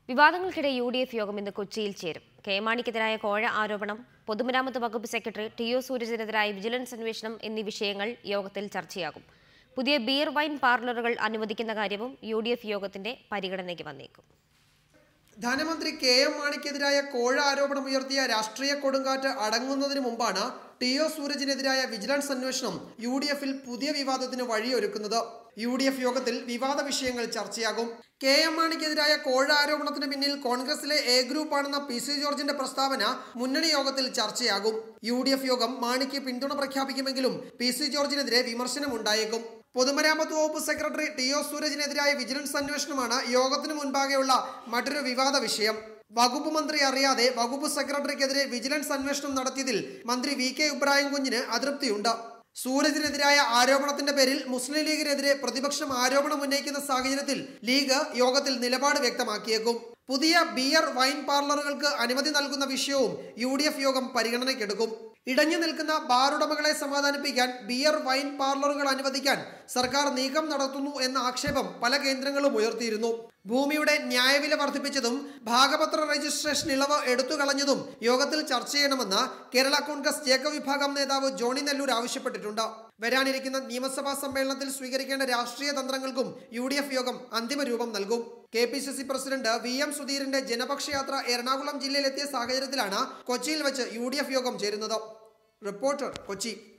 വിവാദങ്ങൾക്കിടെ U D F യോഗം ഇന്ന് കൊച്ചിയിൽ ചേരും കെ എം മാണിക്കെതിരായ കോഴ ആരോപണം പൊതുമരാമത്ത് വകുപ്പ് സെക്രട്ടറി ടി ഒ സൂരജിനെതിരായ വിജിലൻസ് അന്വേഷണം എന്നീ വിഷയങ്ങൾ യോഗത്തിൽ ചർച്ചയാകും പുതിയ ബിയർ വൈൻ പാർലറുകൾ അനുവദിക്കുന്ന കാര്യവും യു ഡി എഫ് യോഗത്തിന്റെ പരിഗണനയ്ക്ക് വന്നേക്കും ധനമന്ത്രി കെ എം മാണിക്കെതിരായ കോഴ ആരോപണം ഉയർത്തിയ രാഷ്ട്രീയ കൊടുങ്കാറ്റ് അടങ്ങുന്നതിന് മുമ്പാണ് ടി ഒ സൂരജിനെതിരായ വിജിലൻസ് അന്വേഷണം യു ഡി എഫിൽ പുതിയ വിവാദത്തിന് വഴിയൊരുക്കുന്നത് യു ഡി എഫ് യോഗത്തിൽ വിവാദ വിഷയങ്ങൾ ചർച്ചയാകും കെ എം മാണിക്കെതിരായ കോഴ ആരോപണത്തിന് പിന്നിൽ കോൺഗ്രസിലെ എ ഗ്രൂപ്പാണെന്ന പി സി ജോർജിന്റെ പ്രസ്താവന മുന്നണി യോഗത്തിൽ ചർച്ചയാകും യു ഡി എഫ് യോഗം മാണിക്ക് പിന്തുണ പ്രഖ്യാപിക്കുമെങ്കിലും പി സി ജോർജിനെതിരെ വിമർശനം ഉണ്ടായേക്കും പൊതുമരാമത്ത് വകുപ്പ് സെക്രട്ടറി ടി ഒ സൂരജിനെതിരായ വിജിലൻസ് അന്വേഷണമാണ് യോഗത്തിന് മുൻപാകെയുള്ള മറ്റൊരു വിവാദ വിഷയം വകുപ്പ് മന്ത്രി അറിയാതെ വകുപ്പ് സെക്രട്ടറിക്കെതിരെ വിജിലൻസ് അന്വേഷണം നടത്തിയതിൽ മന്ത്രി വി കെ ഇബ്രാഹിം കുഞ്ഞിന് അതൃപ്തിയുണ്ട് സൂരജിനെതിരായ ആരോപണത്തിന്റെ പേരിൽ മുസ്ലിം ലീഗിനെതിരെ പ്രതിപക്ഷം ആരോപണം ഉന്നയിക്കുന്ന സാഹചര്യത്തിൽ ലീഗ് യോഗത്തിൽ നിലപാട് വ്യക്തമാക്കിയേക്കും പുതിയ ബിയർ വൈൻ പാർലറുകൾക്ക് അനുമതി നൽകുന്ന വിഷയവും യു ഡി എഫ് യോഗം പരിഗണനയ്ക്കെടുക്കും ഇടഞ്ഞു നിൽക്കുന്ന ബാറുടമകളെ സമാധാനിപ്പിക്കാൻ ബിയർ വൈൻ പാർലറുകൾ അനുവദിക്കാൻ സർക്കാർ നീക്കം നടത്തുന്നു എന്ന ആക്ഷേപം പല കേന്ദ്രങ്ങളും ഉയർത്തിയിരുന്നു ഭൂമിയുടെ ന്യായവില വർദ്ധിപ്പിച്ചതും ഭാഗപത്ര രജിസ്ട്രേഷൻ ഇളവ് എടുത്തുകളഞ്ഞതും യോഗത്തിൽ ചർച്ച ചെയ്യണമെന്ന് കേരള കോൺഗ്രസ് ജേക്കബ് വിഭാഗം നേതാവ് ജോണി നെല്ലൂർ ആവശ്യപ്പെട്ടിട്ടുണ്ട് വരാനിരിക്കുന്ന നിയമസഭാ സമ്മേളനത്തിൽ സ്വീകരിക്കേണ്ട രാഷ്ട്രീയ തന്ത്രങ്ങൾക്കും യു ഡി എഫ് യോഗം അന്തിമ രൂപം നൽകും K P C C president V M സുധീറിന്റെ ജനപക്ഷയാത്ര എറണാകുളം ജില്ലയിലെത്തിയ സാഹചര്യത്തിലാണ് കൊച്ചിയിൽ വെച്ച് യു ഡി എഫ് യോഗം ചേരുന്നത് റിപ്പോർട്ടർ കൊച്ചി